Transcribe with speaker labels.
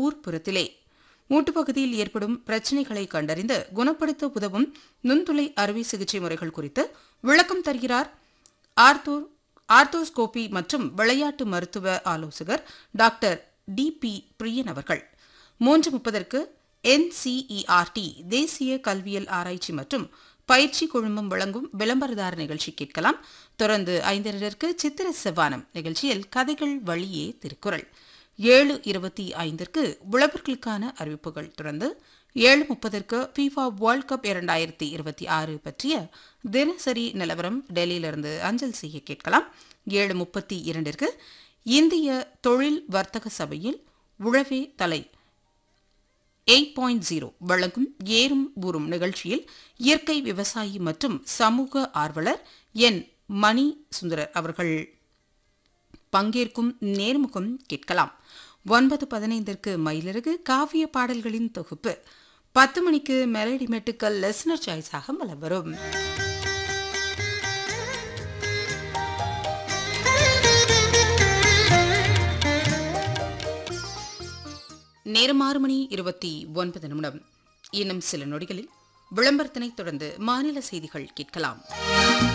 Speaker 1: ஊர்ப்புறத்திலே மூட்டுப்பகுதியில் ஏற்படும் பிரச்சினைகளை கண்டறிந்து குணப்படுத்த உதவும் நுண்துளை அறுவை சிகிச்சை முறைகள் குறித்து விளக்கம் தருகிறார் ஆர்த்தோ ஆர்த்தோஸ்கோபி மற்றும் விளையாட்டு மருத்துவ ஆலோசகர் டாக்டர் டி பி பிரியன் அவர்கள் மூன்று முப்பதற்கு என்சிஇஆர்டி தேசிய கல்வியல் ஆராய்ச்சி மற்றும் பயிற்சி குழுமம் வழங்கும் விளம்பரதார நிகழ்ச்சி கேட்கலாம் தொடர்ந்து ஐந்தரருக்கு சித்திர செவ்வானம் நிகழ்ச்சியில் கதைகள் வழியே திருக்குறள் ஏழு இருபத்தி ஐந்திற்கு உழவர்களுக்கான அறிவிப்புகள் தொடர்ந்து ஏழு முப்பதற்கு ஃபீஃபா வேர்ல்ட் கப் இரண்டாயிரத்தி இருபத்தி ஆறு பற்றிய தினசரி நிலவரம் டெல்லியிலிருந்து அஞ்சல் செய்ய கேட்கலாம் ஏழு முப்பத்தி இரண்டிற்கு இந்திய தொழில் வர்த்தக சபையில் உழவே தலை எயிட் பாயிண்ட் ஜீரோ வழங்கும் ஏறும் ஊறும் நிகழ்ச்சியில் இயற்கை விவசாயி மற்றும் சமூக ஆர்வலர் என் மணி சுந்தரர் அவர்கள் பங்கேற்கும் நேர்முகம் கேட்கலாம் ஒன்பது பதினைந்திற்கு மயிலிறகு காவிய பாடல்களின் தொகுப்பு பத்து மணிக்கு மெலடி மெட்டுக்கள் லெசனர் சாய்ஸாக மலம் வரும் நேரம் ஆறு மணி இருபத்தி ஒன்பது நிமிடம் இன்னும் சில நொடிகளில் விளம்பரத்தினை தொடர்ந்து மாநில செய்திகள் கேட்கலாம்